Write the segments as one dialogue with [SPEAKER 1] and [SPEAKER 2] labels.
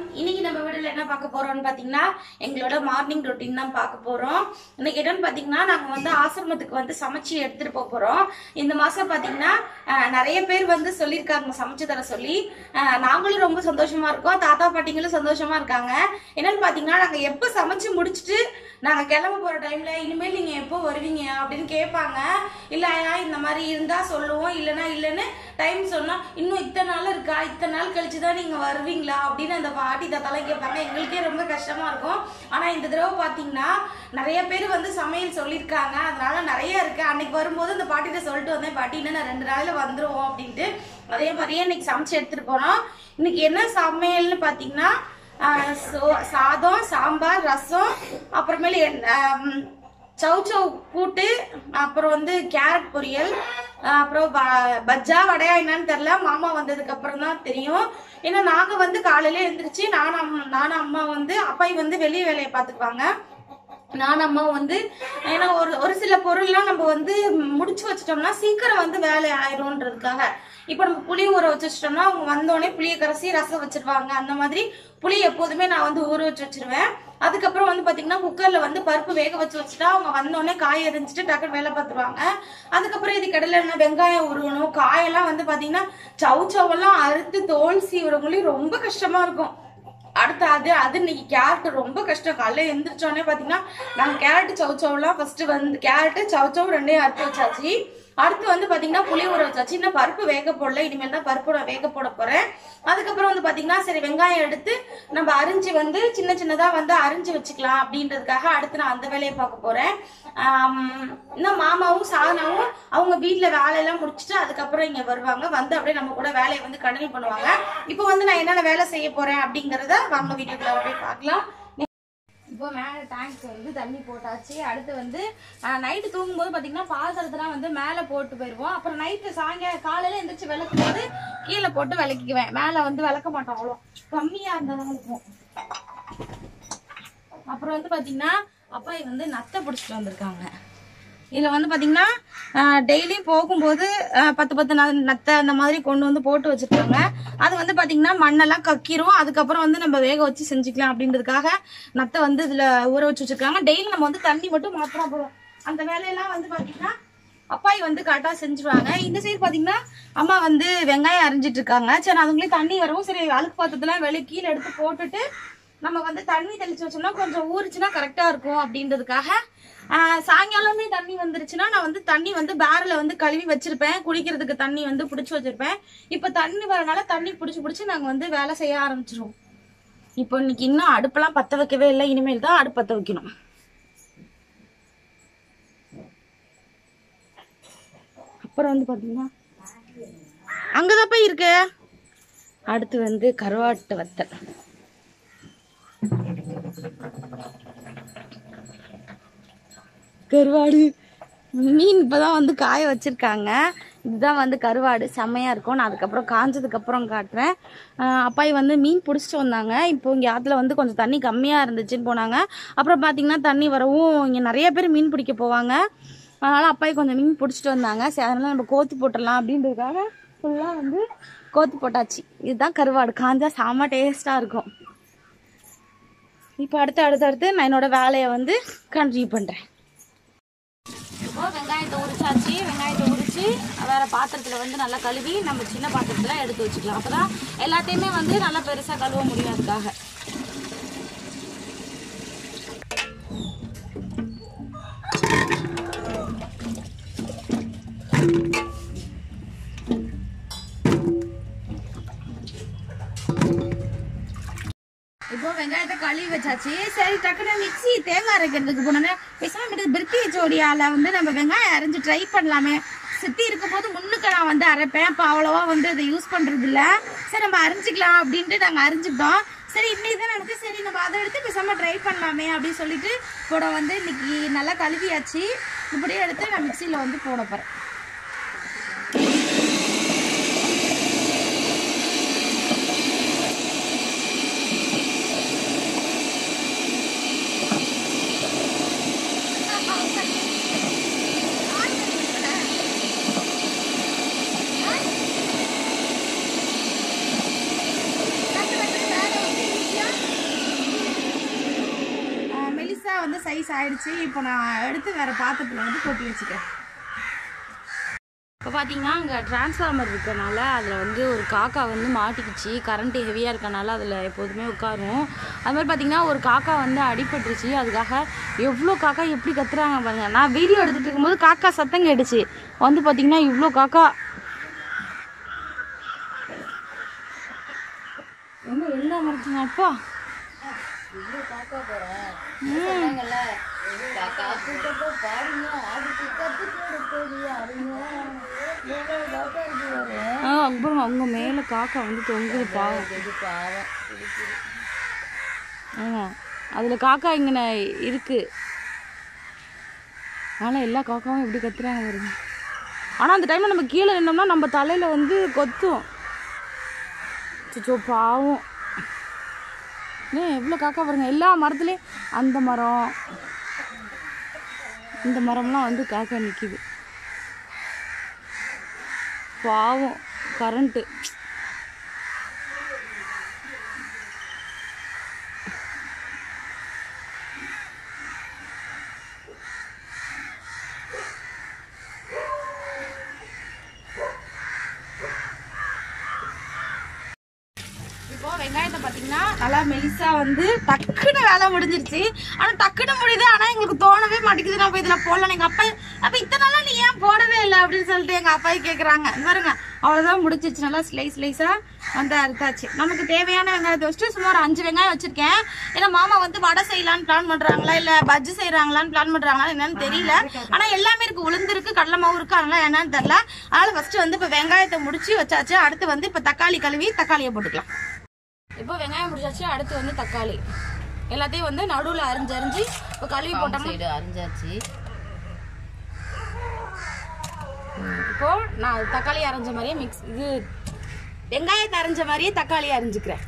[SPEAKER 1] இன்னைக்கு நம்ம வீடியோல என்ன பார்க்க போறோம்னு பாத்தீங்கன்னா எங்களோட மார்னிங் ரொட்டீன் தான் பார்க்க போறோம் இன்னைக்கு என்னன்னு பாத்தீங்கன்னா நாங்க வந்து ஆசிரமத்துக்கு வந்து சமைச்சு எடுத்துட்டு போக போறோம் இந்த மாசம் பாத்தீங்கன்னா அஹ், நிறைய பேர் வந்து சொல்லியிருக்காங்க சமைச்சு தர சொல்லி அஹ், நாங்களும் ரொம்ப சந்தோஷமா இருக்கோம் தாத்தா பாட்டிங்களும் சந்தோஷமா இருக்காங்க என்னன்னு பாத்தீங்கன்னா நாங்க எப்ப சமைச்சு முடிச்சுட்டு நாங்க கிளம்ப போற டைம்ல இனிமேல் நீங்க எப்போ வருவீங்க அப்படின்னு கேட்பாங்க இல்ல ஐயா இந்த மாதிரி இருந்தா சொல்லுவோம் இல்லைன்னா இல்லைன்னு டைம் சொன்னா இன்னும் இத்தனை நாள் இருக்கா இத்தனை நாள் கழிச்சு தான் நீங்க வருவீங்களா அப்படின்னு அந்த பாட்டி தாத்தாலாம் கேட்பாங்க எங்களுக்கே ரொம்ப கஷ்டமா இருக்கும் ஆனா இந்த தடவை பாத்தீங்கன்னா நிறைய பேர் வந்து சமையல் சொல்லியிருக்காங்க அதனால நிறைய இருக்கு அன்னைக்கு வரும்போது அந்த பாட்டிகிட்ட சொல்லிட்டு வந்தேன் பாட்டி இன்னும் நான் ரெண்டு நாள்ல வந்துருவோம் அப்படின்ட்டு அதே மாதிரியே இன்னைக்கு சமைச்சு எடுத்துட்டு போறோம் இன்னைக்கு என்ன சமையல்னு பாத்தீங்கன்னா ஆஹ் சோ- சாதம் சாம்பார் ரசம் அப்புறமேலு என்- ஆம், சவ் சவ் கூட்டு அப்புறம் வந்து கேரட் பொரியல் ஆஹ் அப்புறம் ப- பஜ்ஜா வடையா என்னன்னு தெரியல மாமா வந்ததுக்கு அப்புறம் தான் தெரியும் ஏன்னா நாங்க வந்து காலையில எழுந்திரிச்சு நானும் அம்மா- நானும் அம்மா வந்து அப்பாய் வந்து வெளிய வேலையை பார்த்துக்குவாங்க நான் அம்மா வந்து ஏன்னா ஒரு ஒரு சில பொருள்லாம் நம்ம வந்து முடிச்சு வச்சிட்டோம்னா சீக்கிரம் வந்து வேலை ஆயிரும்ன்றதுக்காக இப்போ நம்ம புளி ஊற வச்சு வச்சிட்டோம்னா அவங்க வந்தோடனே புளியை கரைசி ரசம் வச்சிருவாங்க அந்த மாதிரி புளி எப்போதுமே நான் வந்து ஊற வச்சு வச்சிருவேன் அதுக்கப்புறம் வந்து பாத்தீங்கன்னா குக்கர்ல வந்து பருப்பு வேக வச்சு வச்சுட்டா அவங்க வந்தோடனே காய் எரிஞ்சிட்டு டக்குன்னு வேலை பார்த்துருவாங்க அதுக்கப்புறம் இது கடலை எண்ணெய் வெங்காயம் உருவணும் காயெல்லாம் வந்து பாத்தீங்கன்னா சவு சவெல்லாம் அறுத்து தோல் சீவுறவங்களையும் ரொம்ப கஷ்டமா இருக்கும் அடுத்து அது அது இன்னைக்கு கேரட் ரொம்ப கஷ்டம் காலைல எந்திரிச்சோடனே பாத்தீங்கன்னா நாங்க கேரட் சவுச்சவுலாம் ஃபர்ஸ்ட் வந்து கேரட் சவுச்சவ் ரெண்டையும் அறுத்து வச்சாச்சு அடுத்து வந்து பாத்தீங்கன்னா புளி ஊற வச்சாச்சு இன்னும் பருப்பு வேக போடல இனிமேல் தான் பருப்பு நான் வேக போட போறேன் அதுக்கப்புறம் வந்து பாத்தீங்கன்னா சரி வெங்காயம் எடுத்து நம்ம அரிஞ்சு வந்து சின்ன சின்னதா வந்து அரிஞ்சு வச்சுக்கலாம் அப்படின்றதுக்காக அடுத்து நான் அந்த வேலையை பார்க்க போறேன் ஆம், இன்னும் மாமாவும் சாதனாவும் அவங்க வீட்ல வேலையெல்லாம் முடிச்சுட்டு அதுக்கப்புறம் இங்க வருவாங்க வந்து அப்படியே நம்ம கூட வேலையை வந்து கண்டினியூ பண்ணுவாங்க இப்போ வந்து நான் என்னென்ன வேலை செய்ய போறேன் அப்படிங்கறத வாங்க வீடியோக்குள்ள போய் பார்க்கலாம் இப்போ மேலே டேங்க் வந்து தண்ணி போட்டாச்சு அடுத்து வந்து நைட்டு தூங்கும்போது பார்த்தீங்கன்னா பாத்திரத்தெல்லாம் வந்து மேலே போட்டு போயிடுவோம் அப்புறம் நைட்டு சாயங்காலம் காலையில எந்திரிச்சு விளக்கும் போது கீழே போட்டு விளக்கிக்குவேன் மேலே வந்து விளக்க மாட்டோம் அவ்வளோ கம்மியாக இருந்தாலும் இருக்கும் அப்புறம் வந்து பார்த்தீங்கன்னா அப்பாய் வந்து நத்தை பிடிச்சிட்டு வந்திருக்காங்க இதில் வந்து பார்த்தீங்கன்னா டெய்லியும் போகும்போது அஹ், பத்து பத்து ந- நத்தை அந்த மாதிரி கொண்டு வந்து போட்டு வச்சிருக்காங்க அது வந்து பார்த்தீங்கன்னா மண்ணெல்லாம் கக்கிரும் அதுக்கப்புறம் வந்து நம்ம வேக வச்சு செஞ்சுக்கலாம் அப்படின்றதுக்காக நத்தை வந்து இதில் ஊற வச்சு வச்சிருக்காங்க டெய்லி நம்ம வந்து தண்ணி மட்டும் மாத்திரம் போதும் அந்த வேலையெல்லாம் வந்து பார்த்தீங்கன்னா அப்பாய் வந்து கரெக்டாக செஞ்சுருவாங்க இந்த சைடு பார்த்தீங்கன்னா அம்மா வந்து வெங்காயம் அரிஞ்சிட்டு இருக்காங்க சரி அதுங்களே தண்ணி வரவும் சரி அழுக்கு பாத்திரத்தெல்லாம் வெளியே கீழே எடுத்து போட்டுட்டு நம்ம வந்து தண்ணி தெளிச்சு வச்சோம்னா கொஞ்சம் ஊறுச்சுன்னா கரெக்டா இருக்கும் அப்படின்றதுக்காக ஆஹ், சாயங்காலமே தண்ணி வந்துருச்சுன்னா நான் வந்து தண்ணி வந்து பேரல வந்து கழுவி வச்சிருப்பேன் குடிக்கிறதுக்கு தண்ணி வந்து பிடிச்சி வச்சிருப்பேன் இப்போ தண்ணி வரனால தண்ணி பிடிச்சி பிடிச்சி நாங்கள் வந்து வேலை செய்ய ஆரம்பிச்சிருவோம் இப்போ இன்னைக்கு இன்னும் அடுப்பெல்லாம் பத்த வைக்கவே இல்லை இனிமேல் தான் அடுப்பு பத்த வைக்கணும் அப்புறம் வந்து பார்த்தீங்கன்னா அங்கதான் போய் இருக்கு அடுத்து வந்து கருவாட்டு வத்தல் கருவாடு மீன் இப்பதான் வந்து காய வச்சிருக்காங்க இதுதான் வந்து கருவாடு செம்மையா இருக்கும் நான் அதுக்கப்புறம் காஞ்சதுக்கு அப்புறம் காட்டுறேன் ஆஹ் அப்பாய் வந்து மீன் பிடிச்சிட்டு வந்தாங்க இப்போ இங்கே ஆத்துல வந்து கொஞ்சம் தண்ணி கம்மியா இருந்துச்சுன்னு போனாங்க அப்புறம் பாத்தீங்கன்னா தண்ணி வரவும் இங்க நிறைய பேர் மீன் பிடிக்க போவாங்க அதனால அப்பாய் கொஞ்சம் மீன் பிடிச்சிட்டு வந்தாங்க சரி அதனால நம்ம கோத்து போட்டுடலாம் அப்படின்றதுக்காக ஃபுல்லா வந்து கோத்து போட்டாச்சு இதுதான் கருவாடு காஞ்சா செம்ம டேஸ்டா இருக்கும் இப்போ அடுத்து அடுத்து அடுத்து நான் என்னோட வேலையை வந்து கண்டினியூ பண்றேன் இப்போ வெங்காயத்தை உரிச்சாச்சு வெங்காயத்தை உரிச்சு வேற பாத்திரத்துல வந்து நல்லா கழுவி நம்ம சின்ன பாத்திரத்துல எடுத்து வச்சுக்கலாம் அப்பதான் எல்லாத்தையுமே வந்து நல்லா பெருசா கழுவ முடியும் அதுக்காக இப்போ வெங்காயத்தை கழுவி வச்சாச்சு சரி டக்குனு மிக்ஸி தேங்காய் அரைக்கிறதுக்கு போனோன்னே பேசாம பிரித்தி ஜோடியால வந்து நம்ம வெங்காயம் அரைஞ்சு ட்ரை பண்ணலாமே சித்தி இருக்கும்போது முன்னுக்கு நான் வந்து அரைப்பேன் இப்போ அவ்வளோவா வந்து அதை யூஸ் பண்றது இல்ல சரி நம்ம அரைஞ்சிக்கலாம் அப்படின்ட்டு நாங்கள் அரைஞ்சிக்கிட்டோம் சரி இன்னைக்கு தான் நினச்சி சரி நம்ம அதை எடுத்து பேசாம ட்ரை பண்ணலாமே அப்படின்னு சொல்லிட்டு கூட வந்து இன்னைக்கு நல்லா கழுவியாச்சு இப்படியே எடுத்து நான் மிக்சியில் வந்து போட போகிறேன் சைஸ் ஆயிடுச்சு இப்போ நான் எடுத்து வேற பாத்திரத்தில் வந்து கொட்டி வச்சுக்கிறேன் இப்போ பார்த்தீங்கன்னா அங்கே டிரான்ஸ்ஃபார்மர் இருக்கனால அதில் வந்து ஒரு காக்கா வந்து மாட்டிக்கிச்சு கரண்ட்டு ஹெவியாக இருக்கனால அதில் எப்போதுமே உட்காரும் அது மாதிரி பார்த்தீங்கன்னா ஒரு காக்கா வந்து அடிபட்டுருச்சு அதுக்காக எவ்வளோ காக்கா எப்படி கத்துறாங்க பாருங்க நான் வீடியோ எடுத்துகிட்டு இருக்கும்போது காக்கா சத்தம் கேட்டுச்சு வந்து பார்த்தீங்கன்னா இவ்வளோ காக்கா என்ன எல்லாம் மறைச்சுங்க அப்பா ஆ அப்புறம் அவங்க மேலே காக்கா வந்து தொங்குது பாவம் ஆமாம் அதில் காக்கா இங்கே இருக்கு ஆனால் எல்லா காக்காவும் எப்படி கத்துறாங்க பாருங்க ஆனால் அந்த டைமில் நம்ம கீழே நின்னோம்னா நம்ம தலையில் வந்து கொத்தும் சுச்சோ பாவம் ஏன் எவ்வளோ காக்கா பாருங்க எல்லா மரத்துலேயும் அந்த மரம் இந்த மரம்லாம் வந்து காக்கா நிற்கிது பாவம் கரண்ட்டு இப்போ வெங்காயத்தை பார்த்தீங்கன்னா நல்லா மெலிசா வந்து டக்குன்னு வேலை முடிஞ்சிருச்சு ஆனால் டக்குன்னு முடியுது ஆனால் எங்களுக்கு தோணவே மாட்டேங்குது நம்ம இதில் போடலாம் எங்கள் அப்பா அப்போ இத்தனை நாளா நீ ஏன் போடவே இல்லை அப்படின்னு சொல்லிட்டு எங்கள் அப்பா கேட்குறாங்க பாருங்க அவ்வளோதான் முடிஞ்சிருச்சு நல்லா ஸ்லைஸ் ஸ்லைஸாக வந்து அறுத்தாச்சு நமக்கு தேவையான வெங்காயத்தை வச்சுட்டு சும்மா ஒரு அஞ்சு வெங்காயம் வச்சிருக்கேன் ஏன்னா மாமா வந்து வடை செய்யலான்னு பிளான் பண்ணுறாங்களா இல்லை பஜ்ஜி செய்கிறாங்களான்னு பிளான் பண்ணுறாங்களா என்னன்னு தெரியல ஆனால் எல்லாமே இருக்குது உளுந்து இருக்குது கடலை மாவு இருக்குது அதெல்லாம் என்னன்னு தெரியல அதனால் ஃபஸ்ட்டு வந்து இப்போ வெங்காயத்தை முடிச்சு வச்சாச்சு அடுத்து வந்து இப்போ தக்காளி கழுவி தக்காளியை போட்டுக்கலாம் இப்போ வெங்காயம் முடிச்சாச்சு அடுத்து வந்து தக்காளி எல்லாத்தையும் வந்து நடுவில் அரிஞ்சு அரிஞ்சு இப்போ கழுவி போட்டோம்னா
[SPEAKER 2] சைடு அரிஞ்சாச்சு
[SPEAKER 1] இப்போ நான் தக்காளி அரைஞ்ச மாதிரியே மிக்ஸ் இது வெங்காயத்தை அரைஞ்ச மாதிரியே தக்காளி அரிஞ்சுக்கிறேன்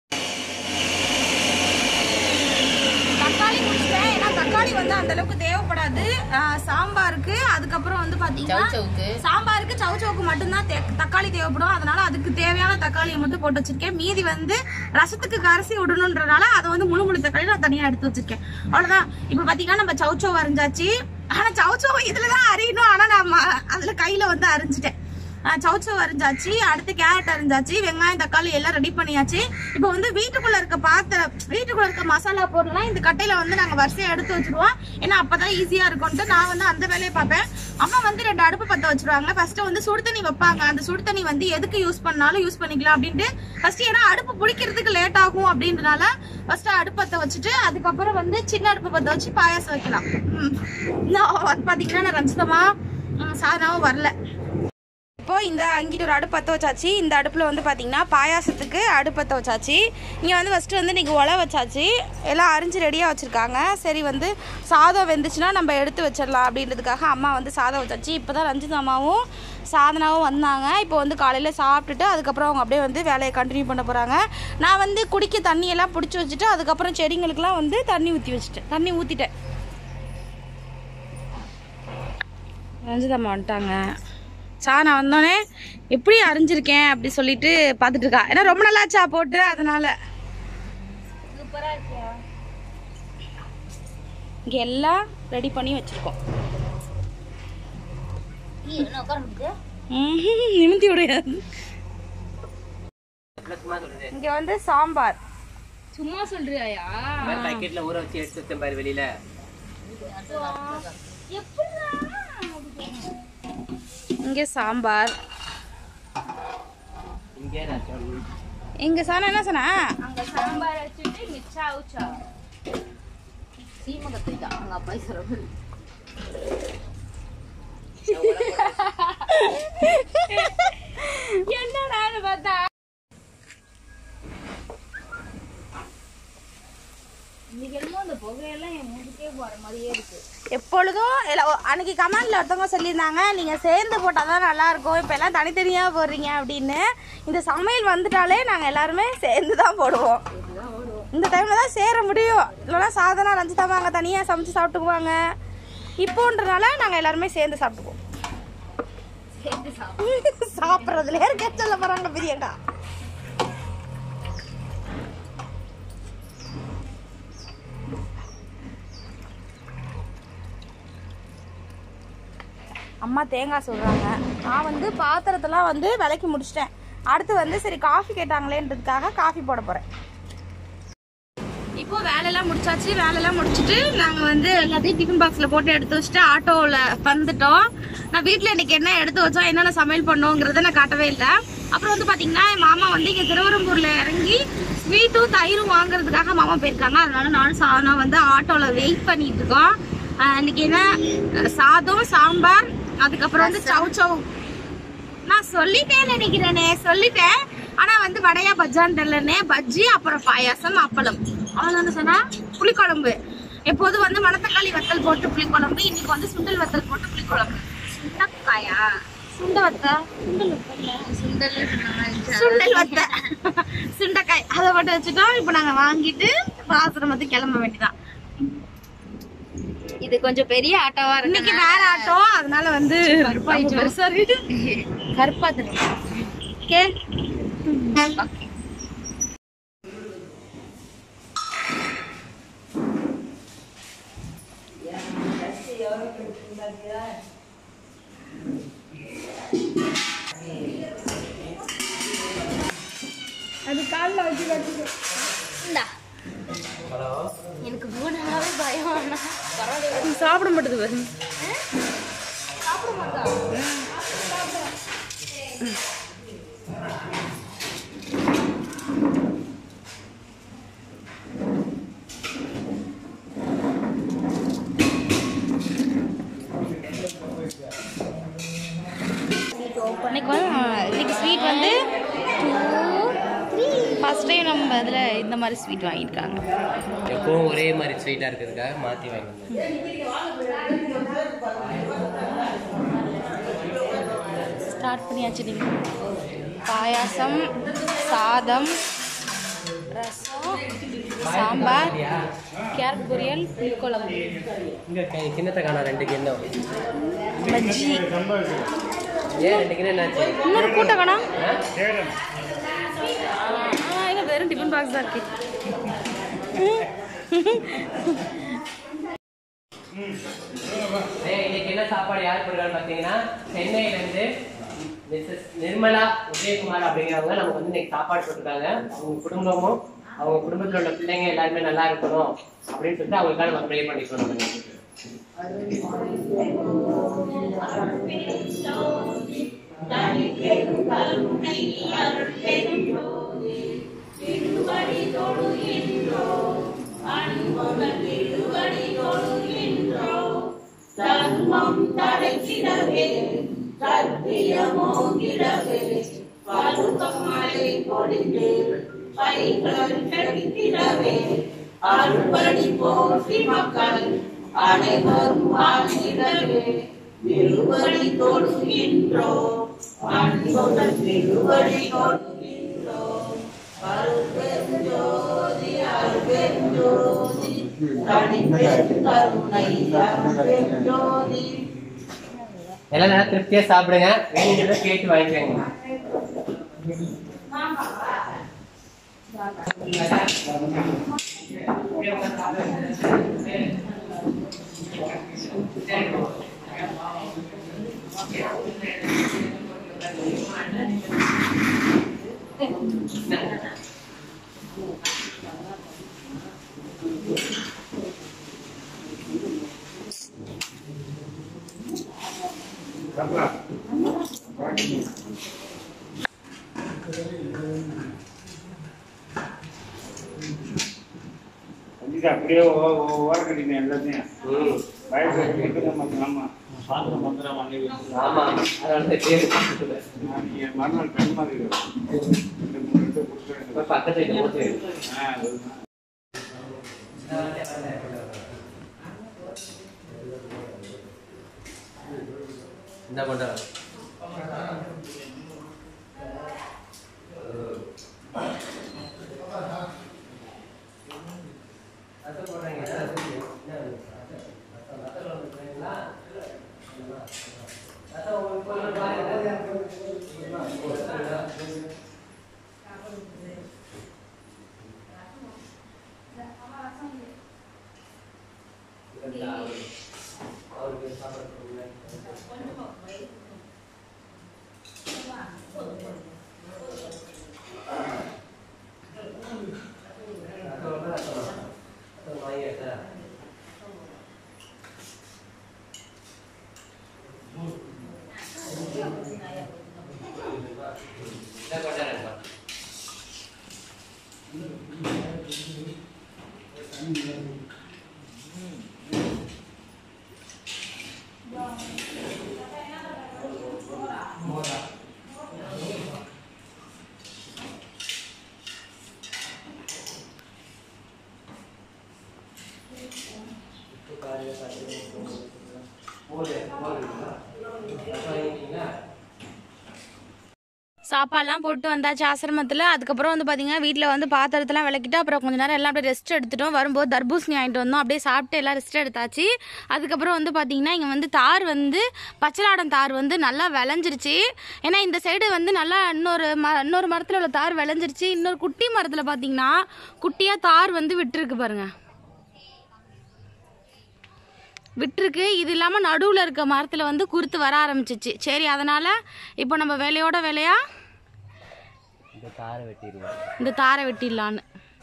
[SPEAKER 1] தக்காளி முடிச்சிட்டேன் ஏன்னா தக்காளி வந்து அந்த அளவுக்கு தேவைப்படாது ஆஹ் சாம்பாருக்கு அதுக்கப்புறம் வந்து பாத்தீங்கன்னா
[SPEAKER 2] சவுச்சவுக்கு
[SPEAKER 1] சாம்பாருக்கு சவுச்சவுக்கு மட்டும்தான் தே- தக்காளி தேவைப்படும் அதனால அதுக்கு தேவையான தக்காளியை மட்டும் போட்டு வச்சிருக்கேன் மீதி வந்து ரசத்துக்கு கரைசி விடணுன்றனால அதை வந்து முழு முழு தக்காளி நான் தனியா எடுத்து வச்சிருக்கேன் அவ்வளவுதான் இப்ப பாத்தீங்கன்னா நம்ம சவுச்சவ் அரைஞ்சாச்சு ஆனா சவுச்சவ் இதுலதான் அரியணும் ஆனா நான் ம- அதுல கையில வந்து அரிஞ்சிட்டேன் சவுச்சவ் அரிஞ்சாச்சு அடுத்து கேரட் அரிஞ்சாச்சு வெங்காயம் தக்காளி எல்லாம் ரெடி பண்ணியாச்சு இப்போ வந்து வீட்டுக்குள்ள இருக்க பாத்திரம் வீட்டுக்குள்ள இருக்க மசாலா பொருள்லாம் இந்த கட்டையில வந்து நாங்க வரிசையா எடுத்து வச்சிருவோம் ஏன்னா அப்பதான் ஈஸியா இருக்கும்ட்டு நான் வந்து அந்த வேலையை பார்ப்பேன் அம்மா வந்து ரெண்டு அடுப்பு பத்த வச்சிருவாங்க ஃபர்ஸ்ட் வந்து சுடு தண்ணி வைப்பாங்க அந்த சுடு தண்ணி வந்து எதுக்கு யூஸ் பண்ணாலும் யூஸ் பண்ணிக்கலாம் அப்படின்ட்டு ஃபர்ஸ்ட் ஏன்னா அடுப்பு பிடிக்கிறதுக்கு லேட் ஆகும் அப்படின்றனால ஃபர்ஸ்ட் அடுப்பு பத்த வச்சுட்டு அதுக்கப்புறம் வந்து சின்ன அடுப்பு பத்த வச்சு பாயாசம் வைக்கலாம் ம். நான் வந்து பாத்தீங்கன்னா நான் ரஞ்சிதமா ம், சாதனாவும் வரல இப்போ இந்த அங்கிட்டு ஒரு அடுப்பு பற்ற வச்சாச்சு இந்த அடுப்பில் வந்து பார்த்தீங்கன்னா பாயாசத்துக்கு அடுப்பு பற்ற வச்சாச்சு இங்கே வந்து ஃபஸ்ட்டு வந்து இன்றைக்கி உலை வச்சாச்சு எல்லாம் அரிஞ்சு ரெடியாக வச்சுருக்காங்க சரி வந்து சாதம் வெந்துச்சுன்னா நம்ம எடுத்து வச்சிடலாம் அப்படின்றதுக்காக அம்மா வந்து சாதம் வச்சாச்சு இப்போ தான் ரஞ்சித் அம்மாவும் சாதனாவும் வந்தாங்க இப்போ வந்து காலையில் சாப்பிட்டுட்டு அதுக்கப்புறம் அவங்க அப்படியே வந்து வேலையை கண்டினியூ பண்ண போகிறாங்க நான் வந்து குடிக்க தண்ணியெல்லாம் பிடிச்சி வச்சுட்டு அதுக்கப்புறம் செடிங்களுக்கெல்லாம் வந்து தண்ணி ஊற்றி வச்சுட்டேன் தண்ணி ஊற்றிட்டேன் ரஞ்சித் அம்மா வந்துட்டாங்க சாணம் வந்தோடனே எப்படி அரிஞ்சிருக்கேன் அப்படி சொல்லிட்டு பார்த்துட்டு இருக்கா ஏன்னா ரொம்ப நல்லாச்சா போட்டு அதனால இங்க எல்லாம் ரெடி பண்ணி வச்சிருக்கோம் ம்ஹும், நிமித்தி விடையாது இங்க வந்து சாம்பார்
[SPEAKER 2] சும்மா சொல்றியாயா
[SPEAKER 3] பாக்கெட்ல ஊற வச்சு எடுத்து வச்சேன் பாரு வெளியில
[SPEAKER 1] இங்க சாம்பார்
[SPEAKER 3] இங்கே ரசம்
[SPEAKER 1] இங்க சாணம் என்ன சொன்னா
[SPEAKER 2] அங்க சாம்பார் வச்சுட்டு மிச்சா உச்சா சீமகத்தை தான் அங்க அப்பா சொல்ற என்னடான்னு பார்த்தா இன்னைக்கு என்னமோ அந்த புகையெல்லாம் என் மூஞ்சிக்கே போற மாதிரியே இருக்கு
[SPEAKER 1] எப்பொழுதும் எல்லா- அன்னைக்கு கமெண்ட்ல ஒருத்தவங்க சொல்லியிருந்தாங்க நீங்க சேர்ந்து போட்டால் தான் நல்லா இருக்கும் இப்போ எல்லாம் தனித்தனியா போடுறீங்க அப்படின்னு இந்த சமையல் வந்துட்டாலே நாங்க எல்லாருமே சேர்ந்து தான் போடுவோம் இந்த டைம்ல தான் சேர முடியும் இல்லைன்னா சாதனா ரஞ்சிதாமா அங்கே தனியாக சமைச்சு சாப்பிட்டுக்குவாங்க இப்போன்றனால நாங்கள் எல்லாருமே சேர்ந்து சாப்பிட்டுக்குவோம் சாப்பிட்றதுல இருக்க சொல்ல போகிறாங்க பிரியங்கா அம்மா தேங்காய் சொல்கிறாங்க நான் வந்து பாத்திரத்தெல்லாம் வந்து விளக்கி முடிச்சிட்டேன் அடுத்து வந்து சரி காஃபி கேட்டாங்களேன்றதுக்காக காஃபி போட போகிறேன் இப்போ வேலையெல்லாம் முடிச்சாச்சு வேலையெல்லாம் முடிச்சுட்டு நாங்கள் வந்து எல்லாத்தையும் டிஃபன் பாக்ஸில் போட்டு எடுத்து வச்சுட்டு ஆட்டோவில் வந்துட்டோம் நான் வீட்டில் இன்னைக்கு என்ன எடுத்து வச்சோம் என்னென்ன சமையல் பண்ணோங்கிறத நான் காட்டவே இல்லை அப்புறம் வந்து பார்த்தீங்கன்னா என் மாமா வந்து இங்கே திருவரம்பூரில் இறங்கி ஸ்வீட்டும் தயிரும் வாங்குறதுக்காக மாமா போயிருக்காங்க அதனால நானும் சாதனா வந்து ஆட்டோவில் வெயிட் பண்ணிட்டு இருக்கோம் ஆஹ் இன்னைக்கு என்ன அஹ் சாதம் சாம்பார் அதுக்கப்புறம் வந்து சவு சவு நான் சொல்லிட்டேன் நினைக்கிறேனே சொல்லிட்டேன் ஆனா வந்து வடையா பஜ்ஜான்னு தெரியலனே பஜ்ஜி அப்புறம் பாயாசம் அப்பளம் அவ்வளவு சொன்னா புளிக்குழம்பு எப்போதும் வந்து மணத்தக்காளி வத்தல் போட்டு புளிக்குழம்பு இன்னைக்கு வந்து சுண்டல் வத்தல் போட்டு புளிக்குழம்பு சுண்டக்காயா சுண்ட வத்த சுண்டல் வத்த சுண்டல் வத்த சுண்டைக்காய் அதை மட்டும் வச்சுட்டோம் இப்போ நாங்க வாங்கிட்டு ஆசிரமத்துக்கு கிளம்ப வேண்டியதான்
[SPEAKER 2] இது கொஞ்சம் பெரிய ஆட்டோவா
[SPEAKER 1] இன்னைக்கு வேற ஆட்டோ அதனால வந்து ரொம்ப பெருசா இருக்கு
[SPEAKER 2] கருப்பா தெரியும்
[SPEAKER 1] ஓகே அது காலில் வச்சு கட்டிட்டு
[SPEAKER 2] இந்தா எனக்கு போனாவே பயம் ஆனா பரவாயில்ல
[SPEAKER 1] சாப்பிட மாட்டேது பாரு
[SPEAKER 2] சாப்பிட மாட்டா
[SPEAKER 1] இன்னைக்கு வந்து இன்னைக்கு ஸ்வீட் வந்து ஃபர்ஸ்ட் டைம் நம்ம அதில் இந்த மாதிரி ஸ்வீட் வாங்கியிருக்காங்க
[SPEAKER 3] எப்பவும் ஒரே மாதிரி ஸ்வீட்டாக இருக்கிறதுக்காக மாற்றி வாங்கி வந்தேன்
[SPEAKER 1] ஸ்டார்ட் பண்ணியாச்சு நீங்கள் பாயாசம் சாதம் ரசம் சாம்பார் கேரட் பொரியல் புளிக்குழம்பு
[SPEAKER 3] இங்கே கிண்ணத்தை காணோம் ரெண்டு கிண்ணம்
[SPEAKER 1] பஜ்ஜி
[SPEAKER 3] ஏன் ரெண்டு கிண்ணம் என்னாச்சு
[SPEAKER 1] இன்னொரு கூட்ட காணோம்
[SPEAKER 3] ஆ?
[SPEAKER 1] எங்க வெறும் டிஃபன் பாக்ஸ் தான் இருக்கு
[SPEAKER 3] ஏய், இன்னைக்கு என்ன சாப்பாடு யார் கொடுக்குறான்னு பார்த்தீங்கன்னா சென்னையிலேருந்து மிஸ்ஸஸ் நிர்மலா உதயகுமார் அப்படிங்கிறவங்க நமக்கு வந்து இன்னைக்கு சாப்பாடு போட்டிருக்காங்க அவங்க குடும்பமும் அவங்க குடும்பத்தில் உள்ள பிள்ளைங்க எல்லாருமே நல்லா இருக்கணும் அப்படின்னு சொல்லிட்டு அவங்களுக்காக நம்ம ப்ரே பண்ணிக்கணும் நம்ம.
[SPEAKER 4] அறுபடி போற்றி மக்கள் அனைவரும் வாழ்ந்திடவே திருவடி தொழுகின்றோ அன்புடன் திருவடி தொழுகின்றோ அருட்பெருஞ்சோதி அருட்பெருஞ்சோதி தனிப்பெரும் கருணை அருட்பெருஞ்சோதி
[SPEAKER 3] எல்லாம் நல்லா திருப்தியா சாப்பிடுங்க வேணுங்கிறத கேட்டு வாங்கிக்கோங்க
[SPEAKER 5] கண்டிப்பா அப்படியே ஓரக்கடிங்க எல்லாத்தையும்
[SPEAKER 3] ம்.
[SPEAKER 5] வயசு இருக்குது நம்ம நம்ம சாத்திரம் மந்திரம் வாங்கி
[SPEAKER 3] ஆமா அதனால தான் பேரு கொடுத்துட்டேன்.
[SPEAKER 5] நீங்க மறுநாள் பெண் மாதிரி ரெண்டு மூணு லிட்டர்
[SPEAKER 3] இப்ப
[SPEAKER 5] கொடுத்துருங்க
[SPEAKER 3] பக்கத்து வீட்டுல போட்டு
[SPEAKER 5] ஆ அதுதான்
[SPEAKER 3] இந்த கொண்டு அவருக்கு சாப்பாடு கொடுங்க.
[SPEAKER 1] சாப்பாடுலாம் போட்டு வந்தாச்சு ஆசிரமத்தில் அதுக்கப்புறம் வந்து பார்த்தீங்கன்னா வீட்டில் வந்து பாத்திரத்தெல்லாம் விளக்கிட்டு அப்புறம் கொஞ்ச நேரம் எல்லாம் அப்படியே ரெஸ்ட் எடுத்துட்டோம் வரும்போது தர்பூசணி வாங்கிட்டு வந்தோம் அப்படியே சாப்பிட்டு எல்லாம் ரெஸ்ட் எடுத்தாச்சு அதுக்கப்புறம் வந்து பார்த்தீங்கன்னா இங்கே வந்து தார் வந்து பச்சலாடம் தார் வந்து நல்லா விளைஞ்சிருச்சு ஏன்னா இந்த சைடு வந்து நல்லா இன்னொரு ம இன்னொரு மரத்தில் உள்ள தார் விளைஞ்சிருச்சு இன்னொரு குட்டி மரத்தில் பார்த்தீங்கன்னா குட்டியாக தார் வந்து விட்டுருக்கு பாருங்க விட்டுருக்கு இது இல்லாமல் நடுவில் இருக்க மரத்தில் வந்து குருத்து வர ஆரம்பிச்சிச்சு சரி அதனால் இப்போ நம்ம வேலையோட வேலையா
[SPEAKER 3] இந்த தாரை வெட்டிடுவோம்
[SPEAKER 1] இந்த தாரை வெட்டிடலான்னு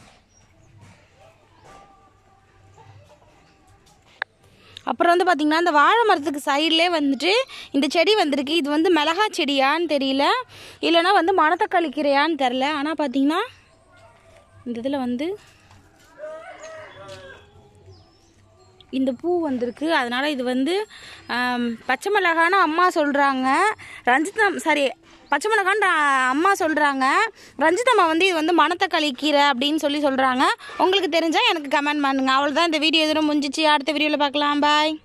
[SPEAKER 1] அப்புறம் வந்து பார்த்திங்கன்னா இந்த வாழை மரத்துக்கு சைட்லேயே வந்துட்டு இந்த செடி வந்திருக்கு இது வந்து மிளகா செடியான்னு தெரியல இல்லைன்னா வந்து மணத்தக்காளி கீரையான்னு தெரில ஆனால் பார்த்தீங்கன்னா இந்த இதில் வந்து இந்த பூ வந்திருக்கு அதனால் இது வந்து ஆம், பச்சை மிளகான்னு அம்மா சொல்கிறாங்க ரஞ்சிதா சாரி பச்சை மிளகான்னு அ- அம்மா சொல்கிறாங்க ரஞ்சிதம்மா வந்து இது வந்து மணத்தக்காளி கீரை அப்படின்னு சொல்லி சொல்கிறாங்க உங்களுக்கு தெரிஞ்சால் எனக்கு கமெண்ட் பண்ணுங்க அவ்வளோதான் இந்த வீடியோ எதுவும் முடிஞ்சிச்சு அடுத்த வீடியோவில் பார்க்கலாம் பாய்